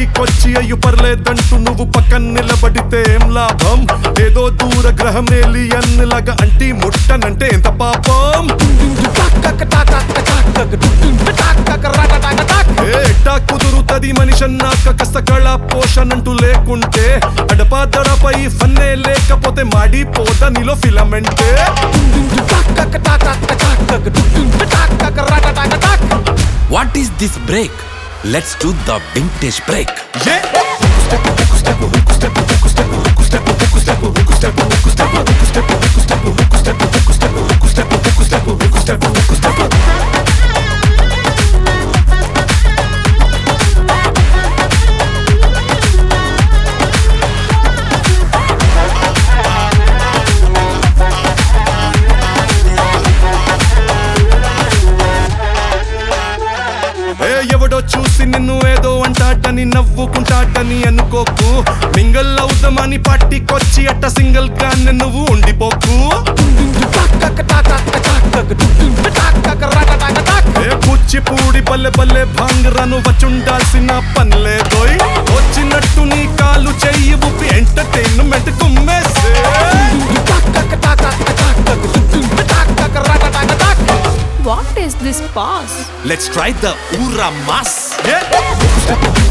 పార్టీకొచ్చి అయ్యు పర్లేదంటూ నువ్వు పక్కన నిలబడితే ఏం లాభం ఏదో దూర గ్రహం ఏలియన్ లాగా అంటి ముట్టనంటే ఎంత పాపం ఏ ఎట్టా కుదురుతది మనిషి అన్నాక కష్ట కళ పోషణంటూ లేకుంటే అడపాదడపై ఫన్నే లేకపోతే మాడిపోదా నీలో ఫిలమెంటే what is this break let's do the vintage break ఏ ఏ ఎవడో చూసి నిన్ను ఏదో అంటాడని నవ్వుకుంటాడని అనుకోకు మింగల్ అవుదామని పార్టీకొచ్చి అట్ట సింగిల్ గా నువ్వు ఉండిపోకు ఏ కూచిపూడి బల్లె బల్లె భాంగరను వచ్చుండాల్సిన పనిలేదోయ్ వచ్చినట్టు నీ కాలు చెయ్యి ఊపి ఎంటర్టైన్మెంట్ కుమ్మేసే What is this pass? Let's try the ఊరా మాస్ ఏ